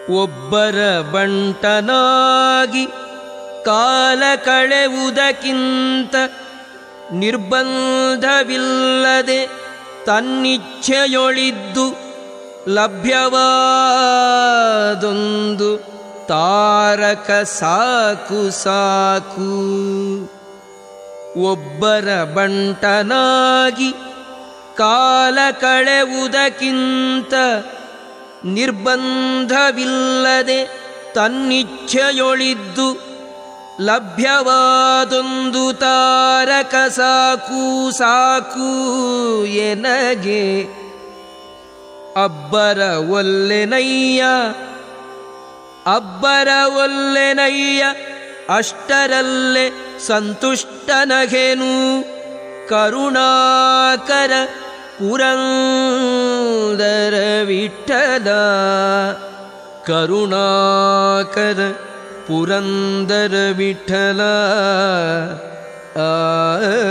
ಒಬ್ಬರ ಬಂಟನಾಗಿ ಕಾಲ ಕಳೆಯುವುದಕ್ಕಿಂತ ನಿರ್ಬಂಧವಿಲ್ಲದೆ ತನ್ನಿಚ್ಛೆಯೊಳಿದ್ದು ಲಭ್ಯವಾದೊಂದು ತಾರಕ ಸಾಕು ಸಾಕು ಒಬ್ಬರ ಬಂಟನಾಗಿ ಕಾಲ ಕಳೆಯುವುದಕ್ಕಿಂತ ನಿರ್ಬಂಧವಿಲ್ಲದೆ ತನ್ನಿಚ್ಛೆಯೊಳಿದ್ದು ಲಭ್ಯವಾದೊಂದು ತಾರಕ ಸಾಕು ಸಾಕು ಎನಗೆ ಅಬ್ಬರ ಒಲ್ಲೆನಯ್ಯ ಅಬ್ಬರ ಒಲ್ಲೆನಯ್ಯ ಅಷ್ಟರಲ್ಲೇ ಸಂತುಷ್ಟನಗೆನು ಕರುಣಾಕರ ಪುರಂದರ ವಿಠಲ ಕರುಣಾಕರ ಪುರಂದರ ವಿಠಲ ಆ